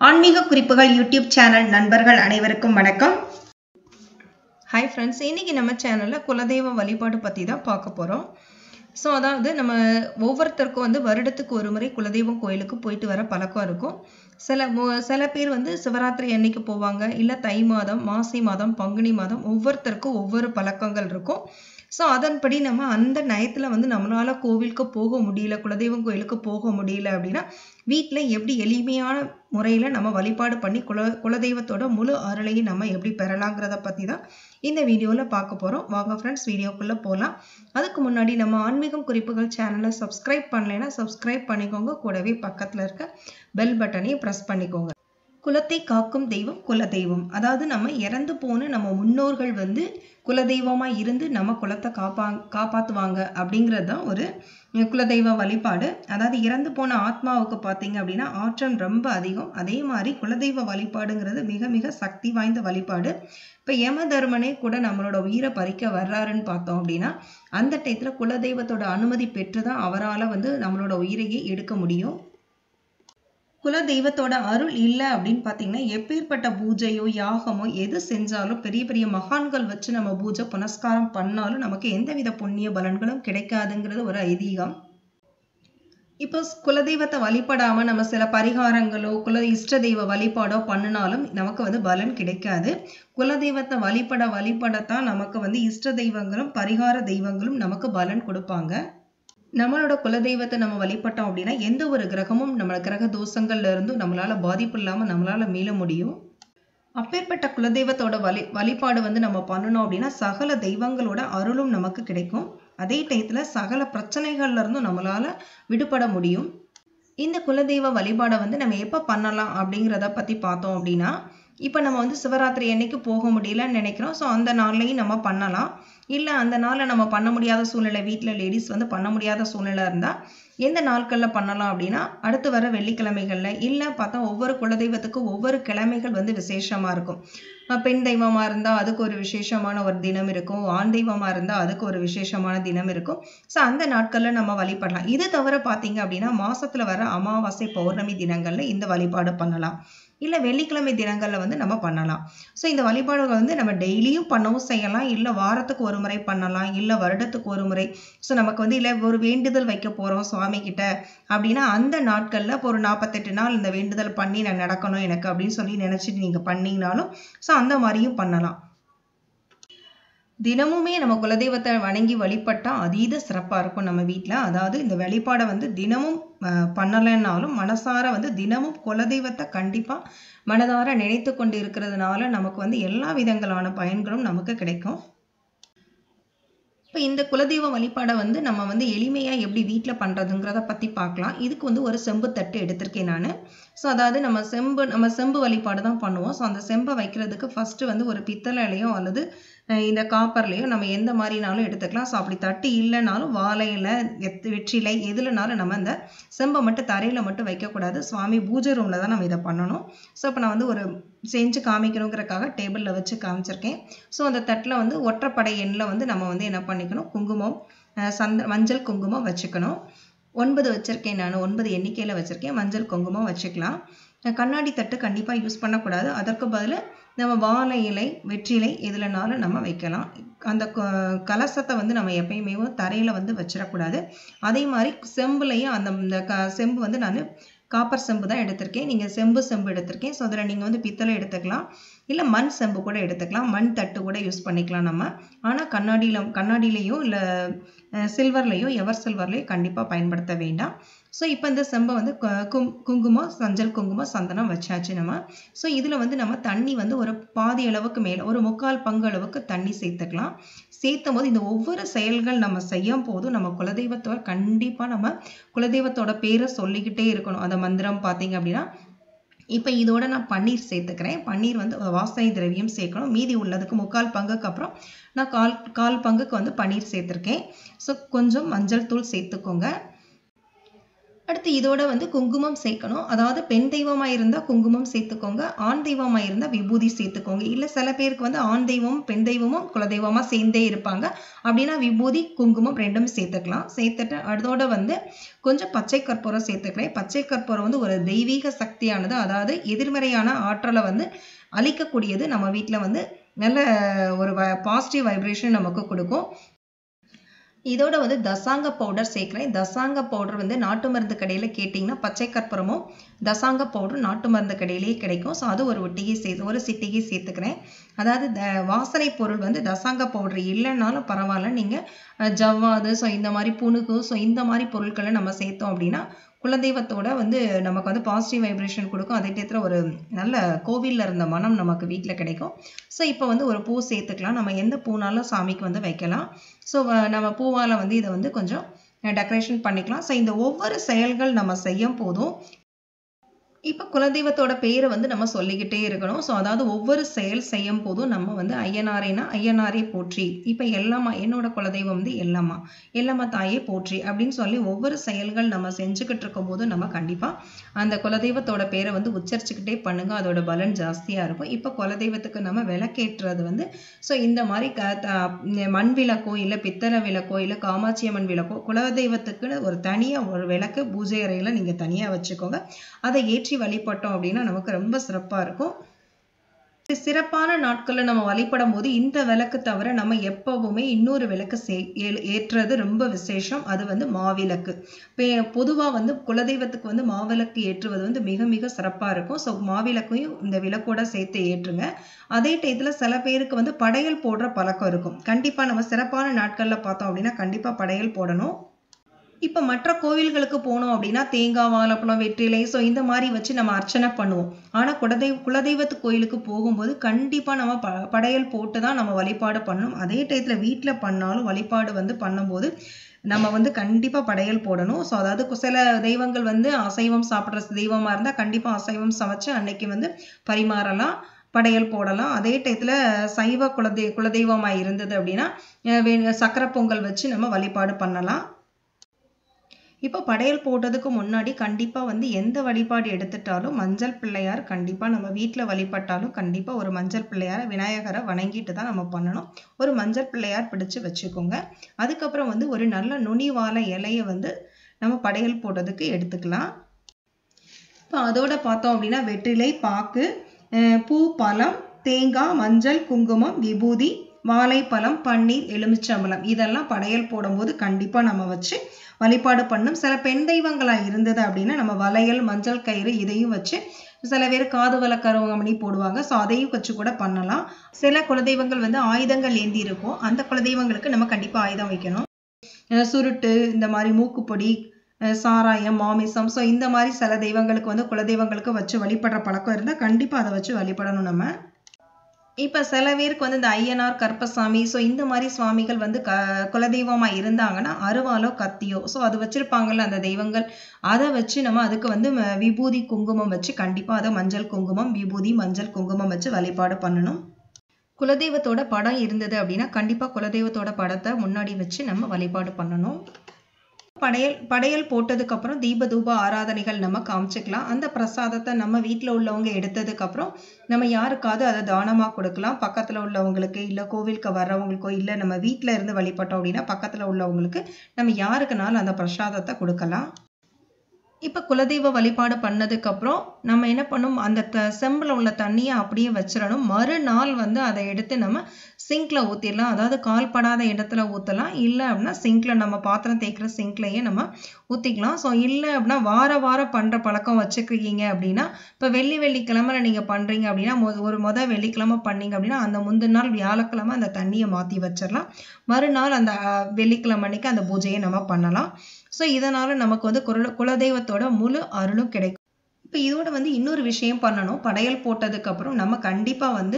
ஆன்மீக குறிப்புகள் YouTube channel நண்பர்கள் அனைவருக்கும் வணக்கம் ஹாய் ஃப்ரெண்ட்ஸ் இன்னைக்கு நம்ம சேனலில் குலதெய்வ வழிபாடு பற்றி தான் பார்க்க போகிறோம் ஸோ அதாவது நம்ம ஒவ்வொருத்தருக்கும் வந்து வருடத்துக்கு ஒரு முறை குலதெய்வம் கோயிலுக்கு போயிட்டு வர பழக்கம் இருக்கும் சில மு- சில பேர் வந்து சிவராத்திரி அன்னைக்கு போவாங்க இல்லை தை மாதம் மாசி மாதம் பங்குனி மாதம் ஒவ்வொருத்தருக்கும் ஒவ்வொரு பழக்கங்கள் இருக்கும் ஸோ அதன்படி நம்ம அந்த நயத்தில் வந்து நம்மளால கோவிலுக்கு போக முடியல குலதெய்வம் கோயிலுக்கு போக முடியல அப்படின்னா வீட்டில் எப்படி எளிமையான முறையில் நம்ம வழிபாடு பண்ணி குல குலதெய்வத்தோட முழு அருளையும் நம்ம எப்படி பெறலாங்கிறத பற்றி தான் இந்த வீடியோவில் பார்க்க போகிறோம் வாங்க ஃப்ரெண்ட்ஸ் வீடியோக்குள்ளே போகலாம் அதுக்கு முன்னாடி நம்ம ஆன்மீகம் குறிப்புகள் சேனலை சப்ஸ்கிரைப் பண்ணலைன்னா சப்ஸ்கிரைப் பண்ணிக்கோங்க கூடவே பக்கத்தில் இருக்க பெல் பட்டனையும் ப்ரெஸ் பண்ணிக்கோங்க குலத்தை காக்கும் தெய்வம் குலதெய்வம் அதாவது நம்ம இறந்து போன நம்ம முன்னோர்கள் வந்து குலதெய்வமா இருந்து நம்ம குலத்தை காப்பா காப்பாத்துவாங்க அப்படிங்கிறது தான் ஒரு அஹ், குலதெய்வ வழிபாடு அதாவது இறந்து போன ஆத்மாவுக்கு பார்த்தீங்க அப்படின்னா ஆற்றல் ரொம்ப அதிகம் அதே மாதிரி குலதெய்வ வழிபாடுங்கிறது மிக மிக சக்தி வாய்ந்த வழிபாடு இப்போ யம தர்மனே கூட நம்மளோட உயிரை பறிக்க வர்றாருன்னு பார்த்தோம் அப்படின்னா அந்த டயத்தில் குலதெய்வத்தோட அனுமதி பெற்று தான் அவரால் வந்து நம்மளோட உயிரையே எடுக்க முடியும் குல தெய்வத்தோட அருள் இல்லை அப்படின்னு பார்த்தீங்கன்னா எப்பேற்பட்ட பூஜையோ யாகமோ எது செஞ்சாலும் பெரிய பெரிய மகான்கள் வச்சு நம்ம பூஜை புனஸ்காரம் பண்ணாலும் நமக்கு எந்தவித புண்ணிய பலன்களும் கிடைக்காதுங்கிறது ஒரு ஐதீகம் இப்போ ஸ்- குலதெய்வத்தை வழிபடாம நம்ம சில பரிகாரங்களோ குல இஷ்ட தெய்வ வழிபாடோ பண்ணினாலும் நமக்கு வந்து பலன் கிடைக்காது குலதெய்வத்தை வழிபட வழிபடத்தான் நமக்கு வந்து இஷ்ட தெய்வங்களும் பரிகார தெய்வங்களும் நமக்கு பலன் கொடுப்பாங்க நம்மளோட குலதெய்வத்தை நம்ம வழிபட்டோம் அப்படின்னா எந்த ஒரு கிரகமும் நம்ம கிரக தோஷங்கள்ல இருந்தும் நம்மளால பாதிப்பு இல்லாம நம்மளால மீள முடியும் அப்பேற்பட்ட குலதெய்வத்தோட வழி வழிபாடு வந்து நம்ம பண்ணணும் அப்படின்னா சகல தெய்வங்களோட அருளும் நமக்கு கிடைக்கும் அதே டயத்துல சகல பிரச்சனைகள்ல இருந்தும் நம்மளால விடுபட முடியும் இந்த குலதெய்வ வழிபாடை வந்து நம்ம எப்போ பண்ணலாம் அப்படிங்கிறத பற்றி பார்த்தோம் அப்படின்னா இப்போ நம்ம வந்து சிவராத்திரி அன்னைக்கு போக முடியலன்னு நினைக்கிறோம் ஸோ அந்த நாள்லையும் நம்ம பண்ணலாம் இல்லை அந்த நாளில் நம்ம பண்ண முடியாத சூழ்நிலை வீட்டில் லேடிஸ் வந்து பண்ண முடியாத சூழ்நிலை இருந்தால் எந்த நாட்களில் பண்ணலாம் அப்படின்னா அடுத்து வர வெள்ளிக்கிழமைகளில் இல்லை பார்த்தா ஒவ்வொரு குலதெய்வத்துக்கும் ஒவ்வொரு கிழமைகள் வந்து விசேஷமாக இருக்கும் அஹ் பெண் தெய்வமாக இருந்தால் அதுக்கு ஒரு விசேஷமான ஒரு தினம் இருக்கும் ஆண் தெய்வமாக இருந்தால் அதுக்கு ஒரு விசேஷமான தினம் இருக்கும் ஸோ அந்த நாட்களில் நம்ம வழிபடலாம் இது தவிர பார்த்தீங்க அப்படின்னா மாசத்துல வர அமாவாசை பௌர்ணமி தினங்களில் இந்த வழிபாடு பண்ணலாம் இல்லை வெள்ளிக்கிழமை தினங்களில் வந்து நம்ம பண்ணலாம் ஸோ இந்த வழிபாடுகள் வந்து நம்ம டெய்லியும் பண்ணவும் செய்யலாம் இல்லை வாரத்துக்கு ஒரு முறை பண்ணலாம் இல்லை வருடத்துக்கு ஒரு முறை ஸோ நமக்கு வந்து இல்லை ஒரு வேண்டுதல் வைக்க போகிறோம் சுவாமி கிட்ட அப்படின்னா அந்த நாட்களில் இப்போ ஒரு நாற்பத்தெட்டு நாள் இந்த வேண்டுதல் பண்ணி நான் நடக்கணும் எனக்கு அப்படின்னு சொல்லி நினச்சிட்டு நீங்கள் பண்ணீங்கனாலும் ஸோ அந்த மாதிரியும் பண்ணலாம் தினமுமே நம்ம குலதெய்வத்தை வணங்கி வழிபட்டா அதீத சிறப்பா இருக்கும் நம்ம வீட்ல அதாவது இந்த வழிபாடை வந்து தினமும் அஹ், பண்ணலைன்னாலும் மனசார வந்து தினமும் குலதெய்வத்தை கண்டிப்பா மனதார நினைத்து கொண்டு இருக்கிறதுனால நமக்கு வந்து எல்லா விதங்களான பயன்களும் நமக்கு கிடைக்கும் இப்போ இந்த குலதெய்வ வழிபாடை வந்து நம்ம வந்து எளிமையாக எப்படி வீட்டில் பண்ணுறதுங்கிறத பற்றி பார்க்கலாம் இதுக்கு வந்து ஒரு செம்பு தட்டு எடுத்திருக்கேன் நான் ஸோ அதாவது நம்ம செம்பு நம்ம செம்பு வழிபாடு தான் பண்ணுவோம் ஸோ அந்த செம்பை வைக்கிறதுக்கு ஃபஸ்ட்டு வந்து ஒரு பித்தளையிலையோ அல்லது அஹ், இந்த காப்பர்லையோ நம்ம எந்த மாதிரினாலும் எடுத்துக்கலாம் ஸோ அப்படி தட்டு இல்லைனாலும் வாழை இலை வெத் வெற்றிலை எதுலனாலும் நம்ம இந்த செம்பை மட்டும் தரையில் மட்டும் வைக்கக்கூடாது சுவாமி பூஜை ரூமில் தான் நம்ம இதை பண்ணணும் ஸோ இப்போ நான் வந்து ஒரு செஞ்சு காமிக்கணுங்கிறக்காக டேபிளில் வச்சு காமிச்சிருக்கேன் ஸோ அந்த தட்டில் வந்து ஒற்றைப்படை எண்ணில் வந்து நம்ம வந்து என்ன பண்ணிக்கணும் குங்குமம் அஹ் சந்த மஞ்சள் குங்குமம் வச்சுக்கணும் ஒன்பது வச்சுருக்கேன் நான் ஒன்பது எண்ணிக்கையில் வச்சுருக்கேன் மஞ்சள் குங்குமம் வச்சுக்கலாம் அஹ் கண்ணாடி தட்டு கண்டிப்பாக யூஸ் பண்ணக்கூடாது அதற்கு பதில் நம்ம வாழை இலை வெற்றிலை எதுலனாலும் நம்ம வைக்கலாம் அந்த க- கலசத்தை வந்து நம்ம எப்பயுமே தரையில் வந்து வச்சிடக்கூடாது அதே மாதிரி செம்புலையும் அந்த இந்த க செம்பு வந்து நான் காப்பர் செம்பு தான் எடுத்திருக்கேன் நீங்கள் செம்பு செம்பு எடுத்திருக்கேன் ஸோ அதில் நீங்கள் வந்து பித்தளை எடுத்துக்கலாம் இல்லை மண் செம்பு கூட எடுத்துக்கலாம் மண் தட்டு கூட யூஸ் பண்ணிக்கலாம் நம்ம ஆனால் கண்ணாடியில் கண்ணாடியிலையும் இல்லை சில்வர்லேயோ எவர் சில்வர்லேயோ கண்டிப்பாக பயன்படுத்த வேண்டாம் ஸோ இப்போ இந்த செம்பை வந்து கு- கும் குங்குமம் மஞ்சள் குங்குமம் சந்தனம் வச்சாச்சு நம்ம ஸோ இதில் வந்து நம்ம தண்ணி வந்து ஒரு பாதி அளவுக்கு மேலே ஒரு முக்கால் பங்கு அளவுக்கு தண்ணி சேர்த்துக்கலாம் சேர்த்தும் போது இந்த ஒவ்வொரு செயல்கள் நம்ம செய்யும் போதும் நம்ம குலதெய்வத்தோட கண்டிப்பாக நம்ம குலதெய்வத்தோட பேரை சொல்லிக்கிட்டே இருக்கணும் அந்த மந்திரம் பார்த்தீங்க அப்படின்னா இப்போ இதோட நான் பன்னீர் சேர்த்துக்கிறேன் பன்னீர் வந்து வாசனை திரவியம் சேர்க்கணும் மீதி உள்ளதுக்கு முக்கால் பங்குக்கு அப்புறம் நான் கால் கால் பங்குக்கு வந்து பன்னீர் சேர்த்துருக்கேன் ஸோ கொஞ்சம் மஞ்சள் தூள் சேர்த்துக்கோங்க அடுத்து இதோட வந்து குங்குமம் சேர்க்கணும் அதாவது பெண் தெய்வமா இருந்தா குங்குமம் சேர்த்துக்கோங்க ஆண் தெய்வமா இருந்தா விபூதி சேர்த்துக்கோங்க இல்ல சில பேருக்கு வந்து ஆண் தெய்வமும் பெண் தெய்வமும் குலதெய்வமா சேர்ந்தே இருப்பாங்க அப்படின்னா விபூதி குங்குமம் ரெண்டும் சேர்த்துக்கலாம் சேர்த்துட்டு அதோட வந்து கொஞ்சம் பச்சை கற்பூரம் சேர்த்துக்கிறேன் பச்சை கற்பூரம் வந்து ஒரு தெய்வீக சக்தியானது அதாவது எதிர்மறையான ஆற்றலை வந்து அழிக்கக்கூடியது நம்ம வீட்ல வந்து நல்ல ஒரு பாசிட்டிவ் வைப்ரேஷன் நமக்கு கொடுக்கும் இதோட வந்து தசாங்க பவுடர் சேர்க்குறேன் தசாங்க பவுடர் வந்து நாட்டு மருந்து கடையில் கேட்டிங்கன்னா பச்சை கற்பூரமும் தசாங்க பவுடர் நாட்டு மருந்து கடையிலேயே கிடைக்கும் ஸோ அது ஒரு ஒட்டிகை சேர்த்து ஒரு சிட்டிகை சேர்த்துக்கிறேன் அதாவது த வாசனை பொருள் வந்து தசாங்க பவுடர் இல்லைன்னாலும் பரவாயில்ல நீங்கள் ஜவ்வாது ஸோ இந்த மாதிரி புணுகு ஸோ இந்த மாதிரி பொருட்களை நம்ம சேர்த்தோம் அப்படின்னா குலதெய்வத்தோட வந்து நமக்கு வந்து பாசிட்டிவ் வைப்ரேஷன் கொடுக்கும் அதே டயத்தில் ஒரு நல்ல கோவிலில் இருந்த மனம் நமக்கு வீட்டில் கிடைக்கும் ஸோ இப்போ வந்து ஒரு பூ சேர்த்துக்கலாம் நம்ம எந்த பூனாலும் சாமிக்கு வந்து வைக்கலாம் ஸோ நம்ம பூவால் வந்து இதை வந்து கொஞ்சம் டெக்கரேஷன் பண்ணிக்கலாம் ஸோ இந்த ஒவ்வொரு செயல்கள் நம்ம செய்யும் போதும் இப்போ குலதெய்வத்தோட பேரை வந்து நம்ம சொல்லிக்கிட்டே இருக்கணும் ஸோ அதாவது ஒவ்வொரு செயல் செய்யும் போதும் நம்ம வந்து ஐயனாரேனா ஐயனாரே போற்றி இப்போ எல்லாமா என்னோட குலதெய்வம் வந்து எல்லாமா எல்லாமா தாயே போற்றி அப்படின்னு சொல்லி ஒவ்வொரு செயல்கள் நம்ம செஞ்சுக்கிட்டு இருக்கும் போது நம்ம கண்டிப்பாக அந்த குலதெய்வத்தோட பேரை வந்து உச்சரிச்சுக்கிட்டே பண்ணுங்க அதோட பலன் ஜாஸ்தியாக இருக்கும் இப்போ குலதெய்வத்துக்கு நம்ம விளக்கேற்றுறது வந்து ஸோ இந்த மாதிரி க மண் விளக்கோ இல்லை பித்தளை விளக்கோ இல்லை காமாட்சி அம்மன் விளக்கோ குலதெய்வத்துக்குன்னு ஒரு தனியாக ஒரு விளக்கு பூஜை அறையில் நீங்கள் தனியாக வச்சுக்கோங்க அதை ஏற்றி ஏற்றி வழிபட்டோம் அப்படின்னா நமக்கு ரொம்ப சிறப்பா இருக்கும் சிறப்பான நாட்களில் நம்ம வழிபடும் போது இந்த விளக்கு தவிர நம்ம எப்பவுமே இன்னொரு விளக்கு சே ஏற்றுறது ரொம்ப விசேஷம் அது வந்து மாவிளக்கு பொதுவாக வந்து குலதெய்வத்துக்கு வந்து மாவிளக்கு ஏற்றுவது வந்து மிக மிக சிறப்பாக இருக்கும் ஸோ மாவிளக்கையும் இந்த விளக்கோட சேர்த்து ஏற்றுங்க அதே டயத்தில் சில பேருக்கு வந்து படையல் போடுற பழக்கம் இருக்கும் கண்டிப்பாக நம்ம சிறப்பான நாட்களில் பார்த்தோம் அப்படின்னா கண்டிப்பாக படையல் போடணும் இப்போ மற்ற கோவில்களுக்கு போனோம் அப்படின்னா தேங்காய் வாழைப்பழம் வெற்றிலை ஸோ இந்த மாதிரி வச்சு நம்ம அர்ச்சனை பண்ணுவோம் ஆனால் குலதெய்வ குலதெய்வத்து கோயிலுக்கு போகும்போது கண்டிப்பாக நம்ம ப படையல் போட்டு தான் நம்ம வழிபாடு பண்ணணும் அதே டயத்தில் வீட்டில் பண்ணாலும் வழிபாடு வந்து பண்ணும்போது நம்ம வந்து கண்டிப்பாக படையல் போடணும் ஸோ அதாவது சில தெய்வங்கள் வந்து அசைவம் சாப்பிட்ற தெய்வமாக இருந்தால் கண்டிப்பாக அசைவம் சமைச்சு அன்னைக்கு வந்து பரிமாறலாம் படையல் போடலாம் அதே டயத்தில் சைவ குலதெய் குலதெய்வமாக இருந்தது அப்படின்னா சக்கரை பொங்கல் வச்சு நம்ம வழிபாடு பண்ணலாம் இப்போ படையல் போடுறதுக்கு முன்னாடி கண்டிப்பாக வந்து எந்த வழிபாடு எடுத்துட்டாலும் மஞ்சள் பிள்ளையார் கண்டிப்பாக நம்ம வீட்டில் வழிபட்டாலும் கண்டிப்பாக ஒரு மஞ்சள் பிள்ளையார் விநாயகரை வணங்கிட்டு தான் நம்ம பண்ணணும் ஒரு மஞ்சள் பிள்ளையார் பிடிச்சு வச்சுக்கோங்க அதுக்கப்புறம் வந்து ஒரு நல்ல நுனி வாழை இலையை வந்து நம்ம படையல் போடுறதுக்கு எடுத்துக்கலாம் இப்போ அதோட பார்த்தோம் அப்படின்னா வெற்றிலை பாக்கு பூ பழம் தேங்காய் மஞ்சள் குங்குமம் விபூதி வாழைப்பழம் பன்னீர் எலுமிச்சம்பழம் இதெல்லாம் படையல் போடும்போது கண்டிப்பாக நம்ம வச்சு வழிபாடு பண்ணும் சில பெண் தெய்வங்களாக இருந்தது அப்படின்னா நம்ம வளையல் மஞ்சள் கயிறு இதையும் வச்சு சில பேர் காது வளர்க்குறவங்க போடுவாங்க ஸோ அதையும் வச்சு கூட பண்ணலாம் சில குலதெய்வங்கள் வந்து ஆயுதங்கள் ஏந்தி இருக்கும் அந்த குலதெய்வங்களுக்கு நம்ம கண்டிப்பாக ஆயுதம் வைக்கணும் சுருட்டு இந்த மாதிரி மூக்குப்பொடி சாராயம் மாமிசம் ஸோ இந்த மாதிரி சில தெய்வங்களுக்கு வந்து குலதெய்வங்களுக்கு வச்சு வழிபடுற பழக்கம் இருந்தால் கண்டிப்பாக அதை வச்சு வழிபடணும் நம்ம இப்போ சில பேருக்கு வந்து இந்த ஐயனார் கற்பசாமி ஸோ இந்த மாதிரி சுவாமிகள் வந்து க குலதெய்வமாக இருந்தாங்கன்னா அருவாலோ கத்தியோ ஸோ அது வச்சுருப்பாங்கல்ல அந்த தெய்வங்கள் அதை வச்சு நம்ம அதுக்கு வந்து விபூதி குங்குமம் வச்சு கண்டிப்பாக அதை மஞ்சள் குங்குமம் விபூதி மஞ்சள் குங்குமம் வச்சு வழிபாடு பண்ணணும் குலதெய்வத்தோட படம் இருந்தது அப்படின்னா கண்டிப்பாக குலதெய்வத்தோட படத்தை முன்னாடி வச்சு நம்ம வழிபாடு பண்ணணும் படையல் படையல் போட்டதுக்கு அப்புறம் தீப தூப ஆராதனைகள் நம்ம காமிச்சுக்கலாம் அந்த பிரசாதத்தை நம்ம வீட்டில் உள்ளவங்க எடுத்ததுக்கு அப்புறம் நம்ம யாருக்காவது அதை தானமாக கொடுக்கலாம் பக்கத்தில் உள்ளவங்களுக்கு இல்லை கோவிலுக்கு வர்றவங்களுக்கோ இல்லை நம்ம வீட்டில் இருந்து வழிபட்டோம் அப்படின்னா பக்கத்தில் உள்ளவங்களுக்கு நம்ம யாருக்குனாலும் அந்த பிரசாதத்தை கொடுக்கலாம் இப்போ குலதெய்வ வழிபாடு பண்ணதுக்கப்புறம் நம்ம என்ன பண்ணணும் அந்த த செம்பில் உள்ள தண்ணியை அப்படியே வச்சிடணும் மறுநாள் வந்து அதை எடுத்து நம்ம சிங்கில் ஊற்றிடலாம் அதாவது கால்படாத இடத்துல ஊற்றலாம் இல்லை அப்படின்னா சிங்கில் நம்ம பாத்திரம் தேய்க்கிற சிங்க்லேயே நம்ம ஊற்றிக்கலாம் ஸோ இல்லை அப்படின்னா வார வாரம் பண்ணுற பழக்கம் வச்சுக்கிறீங்க அப்படின்னா இப்போ வெள்ளி வெள்ளிக்கிழமை நீங்கள் பண்ணுறீங்க அப்படின்னா மொ ஒரு மொதல் வெள்ளிக்கிழமை பண்ணீங்க அப்படின்னா அந்த முந்தின நாள் வியாழக்கிழமை அந்த தண்ணியை மாற்றி வச்சிடலாம் மறுநாள் அந்த வெள்ளிக்கிழமை அன்னைக்கு அந்த பூஜையை நம்ம பண்ணலாம் ஸோ இதனால் நமக்கு வந்து குல குலதெய்வத்தோட முழு அருளும் கிடைக்கும் இப்போ இதோட வந்து இன்னொரு விஷயம் பண்ணணும் படையல் போட்டதுக்கப்புறம் நம்ம கண்டிப்பாக வந்து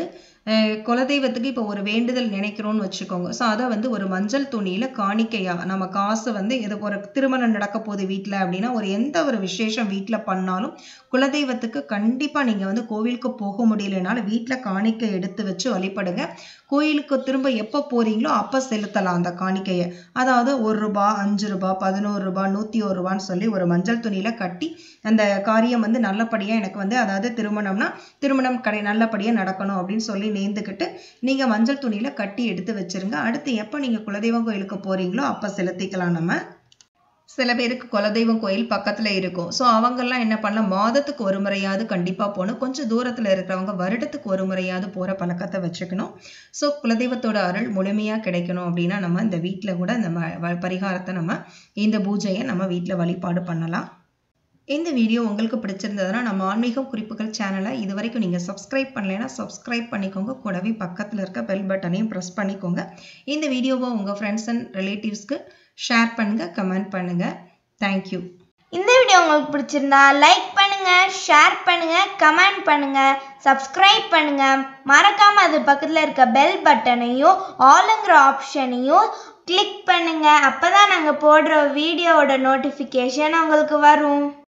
அஹ் குலதெய்வத்துக்கு இப்போ ஒரு வேண்டுதல் நினைக்கிறோம்னு வச்சுக்கோங்க ஸோ அதை வந்து ஒரு மஞ்சள் துணியில காணிக்கையா நம்ம காசு வந்து எது ஒரு திருமணம் நடக்க போகுது வீட்டில் அப்படின்னா ஒரு எந்த ஒரு விசேஷம் வீட்டில் பண்ணாலும் குலதெய்வத்துக்கு கண்டிப்பா நீங்க வந்து கோவிலுக்கு போக முடியலனாலும் வீட்டில் காணிக்கை எடுத்து வச்சு வழிபடுங்க கோயிலுக்கு திரும்ப எப்போ போறீங்களோ அப்போ செலுத்தலாம் அந்த காணிக்கையை அதாவது ஒரு ரூபா அஞ்சு ரூபா பதினோரு ரூபா நூத்தி ஒரு ரூபான்னு சொல்லி ஒரு மஞ்சள் துணியில கட்டி அந்த காரியம் வந்து நல்லபடியா எனக்கு வந்து அதாவது திருமணம்னா திருமணம் கடை நல்லபடியா நடக்கணும் அப்படின்னு சொல்லி நேர்ந்துக்கிட்டு நீங்க மஞ்சள் துணியில கட்டி எடுத்து வச்சிருங்க அடுத்து எப்போ நீங்க குலதெய்வம் கோயிலுக்கு போறீங்களோ அப்ப செலுத்திக்கலாம் நம்ம சில பேருக்கு குலதெய்வம் கோயில் பக்கத்துல இருக்கும் ஸோ அவங்கெல்லாம் என்ன பண்ணலாம் மாதத்துக்கு ஒரு முறையாவது கண்டிப்பா போகணும் கொஞ்சம் தூரத்துல இருக்கிறவங்க வருடத்துக்கு ஒரு முறையாவது போற பழக்கத்தை வச்சுக்கணும் ஸோ குலதெய்வத்தோட அருள் முழுமையா கிடைக்கணும் அப்படின்னா நம்ம இந்த வீட்டில் கூட இந்த ம- வ- பரிகாரத்தை நம்ம இந்த பூஜையை நம்ம வீட்டில் வழிபாடு பண்ணலாம் இந்த வீடியோ உங்களுக்கு பிடிச்சிருந்ததுன்னா நம்ம ஆன்மீகம் குறிப்புகள் சேனலை இது வரைக்கும் நீங்கள் சப்ஸ்கிரைப் பண்ணலைன்னா சப்ஸ்கிரைப் பண்ணிக்கோங்க கூடவே பக்கத்தில் இருக்க பெல் பட்டனையும் ப்ரெஸ் பண்ணிக்கோங்க இந்த வீடியோவை உங்கள் ஃப்ரெண்ட்ஸ் அண்ட் ரிலேட்டிவ்ஸ்க்கு ஷேர் பண்ணுங்கள் கமெண்ட் பண்ணுங்கள் தேங்க்யூ இந்த வீடியோ உங்களுக்கு பிடிச்சிருந்தா லைக் பண்ணுங்க ஷேர் பண்ணுங்க கமெண்ட் பண்ணுங்க சப்ஸ்கிரைப் பண்ணுங்க மறக்காம அது பக்கத்தில் இருக்க பெல் பட்டனையும் ஆளுங்கிற ஆப்ஷனையும் கிளிக் பண்ணுங்க அப்பதான் நாங்கள் போடுற வீடியோவோட நோட்டிஃபிகேஷன் உங்களுக்கு வரும்